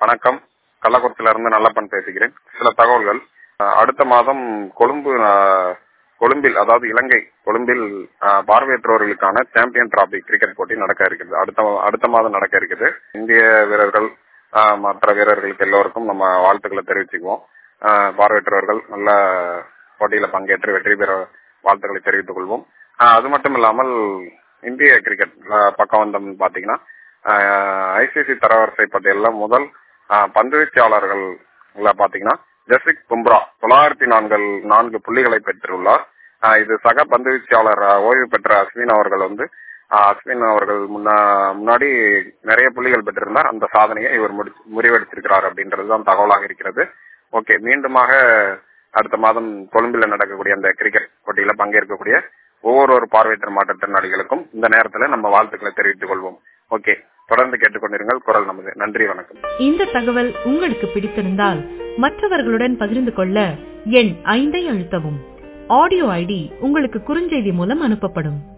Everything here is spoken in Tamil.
வணக்கம் கள்ளக்குறிச்சியில இருந்து நல்லப்பன் பேசுகிறேன் சில தகவல்கள் அஹ், அடுத்த மாதம் கொழும்பு அஹ், கொழும்பில் அதாவது இலங்கை கொழும்பில் அஹ், பார்வையற்றவர்களுக்கான சாம்பியன் டிராபி கிரிக்கெட் போட்டி நடக்க இருக்கிறது அடுத்த அடுத்த மாதம் நடக்க இருக்குது இந்திய வீரர்கள் அஹ், மற்ற வீரர்களுக்கு எல்லோருக்கும் நம்ம வாழ்த்துக்களை தெரிவிச்சுக்குவோம் அஹ், பார்வையற்றவர்கள் நல்ல போட்டியில பங்கேற்று வெற்றி பெற வாழ்த்துக்களை தெரிவித்துக் கொள்வோம் அஹ், அது மட்டும் இல்லாமல் இந்திய கிரிக்கெட் அஹ், பக்கம் வந்தோம்னு பாத்தீங்கன்னா ஐசிசி தரவரிசை பட்டியல்ல முதல் அஹ், பந்துவீச்சாளர்கள் பாத்தீங்கன்னா ஜஸ்விக் பும்ரா தொள்ளாயிரத்தி நான்கு நான்கு புள்ளிகளை பெற்றுள்ளார் அஹ், இது சக பந்துவீச்சாளர் அஹ், ஓய்வு பெற்ற அஸ்வின் அவர்கள் வந்து அஹ், அஸ்வின் அவர்கள் முன்னா- முன்னாடி நிறைய புள்ளிகள் பெற்றிருந்தார் அந்த சாதனையை இவர் முடி- முறியடிச்சிருக்கிறார் அப்படின்றதுதான் தகவலாக இருக்கிறது ஓகே மீண்டுமாக அடுத்த மாதம் கொழும்பில் நடக்கக்கூடிய அந்த கிரிக்கெட் போட்டியில பங்கேற்கக்கூடிய ஒவ்வொரு பார்வையற்ற மாற்றுத்திறனாளிகளுக்கும் இந்த நேரத்துல நம்ம வாழ்த்துக்களை தெரிவித்துக் கொள்வோம் ஓகே தொடர்ந்து கேட்டுக்கொண்டிருங்கள் குரல் நமது நன்றி வணக்கம் இந்த தகவல் உங்களுக்கு பிடித்திருந்தால் மற்றவர்களுடன் பகிர்ந்து கொள்ள எண் ஐந்தை அழுத்தவும் ஆடியோ ஐடி உங்களுக்கு குறுஞ்செய்தி மூலம் அனுப்பப்படும்